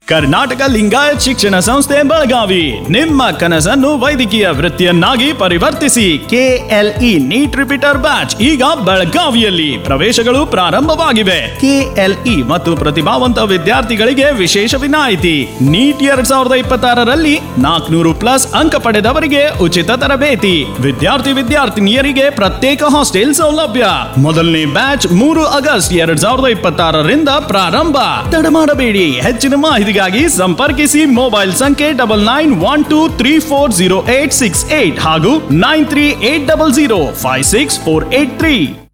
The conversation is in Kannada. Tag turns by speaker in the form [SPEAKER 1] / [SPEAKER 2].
[SPEAKER 1] ಕರ್ನಾಟಕ ಲಿಂಗಾಯತ್ ಶಿಕ್ಷಣ ಸಂಸ್ಥೆ ಬೆಳಗಾವಿ ನಿಮ್ಮ ಕನಸನ್ನು ವೈದ್ಯಕೀಯ ವೃತ್ತಿಯನ್ನಾಗಿ ಪರಿವರ್ತಿಸಿ ಕೆಎಲ್ಇ ನೀಟ್ ರಿಪೀಟರ್ ಬ್ಯಾಚ್ ಈಗ ಬೆಳಗಾವಿಯಲ್ಲಿ ಪ್ರವೇಶಗಳು ಪ್ರಾರಂಭವಾಗಿವೆ ಕೆಎಲ್ಇ ಮತ್ತು ಪ್ರತಿಭಾವಂತ ವಿದ್ಯಾರ್ಥಿಗಳಿಗೆ ವಿಶೇಷ ವಿನಾಯಿತಿ ನೀಟ್ ಎರಡ್ ಸಾವಿರದ ಇಪ್ಪತ್ತಾರರಲ್ಲಿ ನಾಲ್ಕನೂರು ಪ್ಲಸ್ ಅಂಕ ಪಡೆದವರಿಗೆ ಉಚಿತ ತರಬೇತಿ ವಿದ್ಯಾರ್ಥಿ ವಿದ್ಯಾರ್ಥಿನಿಯರಿಗೆ ಪ್ರತ್ಯೇಕ ಹಾಸ್ಟೆಲ್ ಸೌಲಭ್ಯ ಮೊದಲನೇ ಬ್ಯಾಚ್ ಮೂರು ಆಗಸ್ಟ್ ಎರಡ್ ಸಾವಿರದ ಇಪ್ಪತ್ತಾರರಿಂದ ಪ್ರಾರಂಭ ತಡ ಮಾಡಬೇಡಿ ಹೆಚ್ಚಿನ ಮಾಹಿತಿಗಾಗಿ ಸಂಪರ್ಕಿಸಿ ಮೊಬೈಲ್ ಸಂಖ್ಯೆ double nine one two three four zero eight six eight ಹಾಗೂ nine three eight double zero five six four eight three